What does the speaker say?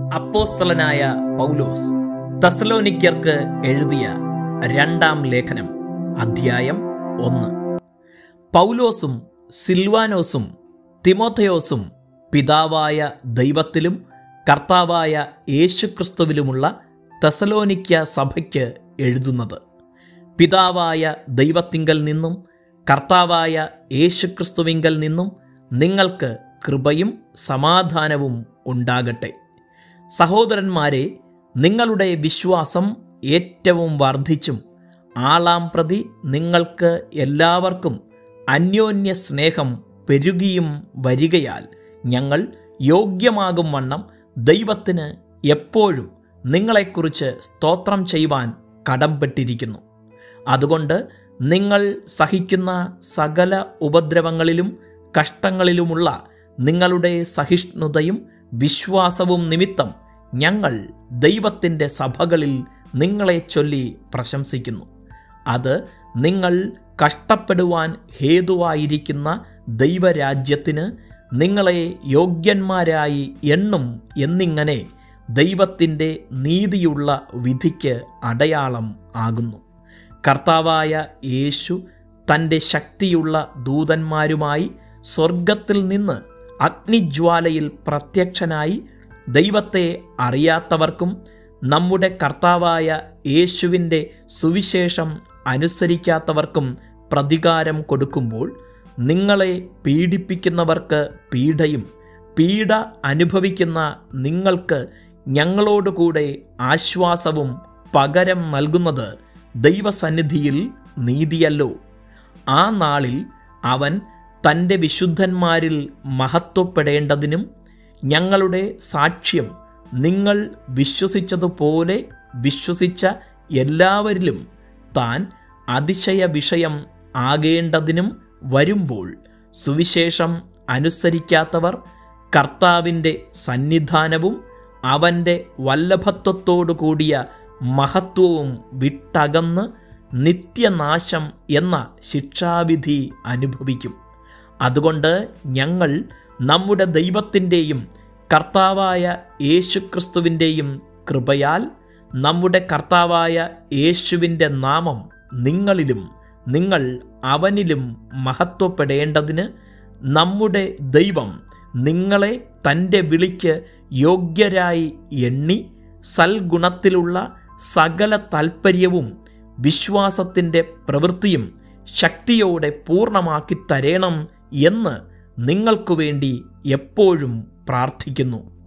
അപ്പോസ്തലനായ പൗലോസ് തസലോനിക്കർക്ക് എഴുതിയ രണ്ടാം ലേഖനം അധ്യായം ഒന്ന് പൗലോസും സിൽവാനോസും തിമോഥയോസും പിതാവായ ദൈവത്തിലും കർത്താവായ യേശുക്രിസ്തുവിലുമുള്ള തെസലോനിക്ക സഭയ്ക്ക് എഴുതുന്നത് പിതാവായ ദൈവത്തിങ്കൽ നിന്നും കർത്താവായ യേശുക്രിസ്തുവിങ്കൽ നിന്നും നിങ്ങൾക്ക് കൃപയും സമാധാനവും ഉണ്ടാകട്ടെ സഹോദരന്മാരെ നിങ്ങളുടെ വിശ്വാസം ഏറ്റവും വർദ്ധിച്ചും ആളാം പ്രതി നിങ്ങൾക്ക് എല്ലാവർക്കും അന്യോന്യ സ്നേഹം പെരുകിയും വരികയാൽ ഞങ്ങൾ യോഗ്യമാകും വണ്ണം ദൈവത്തിന് എപ്പോഴും നിങ്ങളെക്കുറിച്ച് സ്തോത്രം ചെയ്യുവാൻ കടംപെട്ടിരിക്കുന്നു അതുകൊണ്ട് നിങ്ങൾ സഹിക്കുന്ന സകല ഉപദ്രവങ്ങളിലും കഷ്ടങ്ങളിലുമുള്ള നിങ്ങളുടെ സഹിഷ്ണുതയും വിശ്വാസവും നിമിത്തം ഞങ്ങൾ ദൈവത്തിൻ്റെ സഭകളിൽ നിങ്ങളെ ചൊല്ലി പ്രശംസിക്കുന്നു അത് നിങ്ങൾ കഷ്ടപ്പെടുവാൻ ഹേതുവായിരിക്കുന്ന ദൈവരാജ്യത്തിന് നിങ്ങളെ യോഗ്യന്മാരായി എണ്ണും എന്നിങ്ങനെ ദൈവത്തിൻ്റെ നീതിയുള്ള വിധിക്ക് അടയാളം ആകുന്നു കർത്താവായ യേശു തൻ്റെ ശക്തിയുള്ള ദൂതന്മാരുമായി സ്വർഗത്തിൽ നിന്ന് അഗ്നിജ്വാലയിൽ പ്രത്യക്ഷനായി ദൈവത്തെ അറിയാത്തവർക്കും നമ്മുടെ കർത്താവായ യേശുവിൻ്റെ സുവിശേഷം അനുസരിക്കാത്തവർക്കും പ്രതികാരം കൊടുക്കുമ്പോൾ നിങ്ങളെ പീഡിപ്പിക്കുന്നവർക്ക് പീഡയും പീഡ അനുഭവിക്കുന്ന നിങ്ങൾക്ക് ഞങ്ങളോടുകൂടെ ആശ്വാസവും പകരം നൽകുന്നത് ദൈവസന്നിധിയിൽ നീതിയല്ലോ ആ നാളിൽ അവൻ തൻ്റെ വിശുദ്ധന്മാരിൽ മഹത്വപ്പെടേണ്ടതിനും ഞങ്ങളുടെ സാക്ഷ്യം നിങ്ങൾ വിശ്വസിച്ചതുപോലെ വിശ്വസിച്ച എല്ലാവരിലും താൻ അതിശയ വിഷയം ആകേണ്ടതിനും വരുമ്പോൾ സുവിശേഷം അനുസരിക്കാത്തവർ കർത്താവിൻ്റെ സന്നിധാനവും അവൻ്റെ വല്ലഭത്വത്തോടു കൂടിയ മഹത്വവും വിട്ടകന്ന് നിത്യനാശം എന്ന ശിക്ഷാവിധി അനുഭവിക്കും അതുകൊണ്ട് ഞങ്ങൾ നമ്മുടെ ദൈവത്തിൻ്റെയും കർത്താവായ യേശുക്രിസ്തുവിൻ്റെയും കൃപയാൽ നമ്മുടെ കർത്താവായ യേശുവിൻ്റെ നാമം നിങ്ങളിലും നിങ്ങൾ അവനിലും മഹത്വപ്പെടേണ്ടതിന് നമ്മുടെ ദൈവം നിങ്ങളെ തൻ്റെ വിളിക്ക് യോഗ്യരായി എണ്ണി സൽഗുണത്തിലുള്ള സകല താൽപ്പര്യവും വിശ്വാസത്തിൻ്റെ പ്രവൃത്തിയും ശക്തിയോടെ പൂർണ്ണമാക്കി തരേണം എന്ന് നിങ്ങൾക്കു വേണ്ടി എപ്പോഴും പ്രാർത്ഥിക്കുന്നു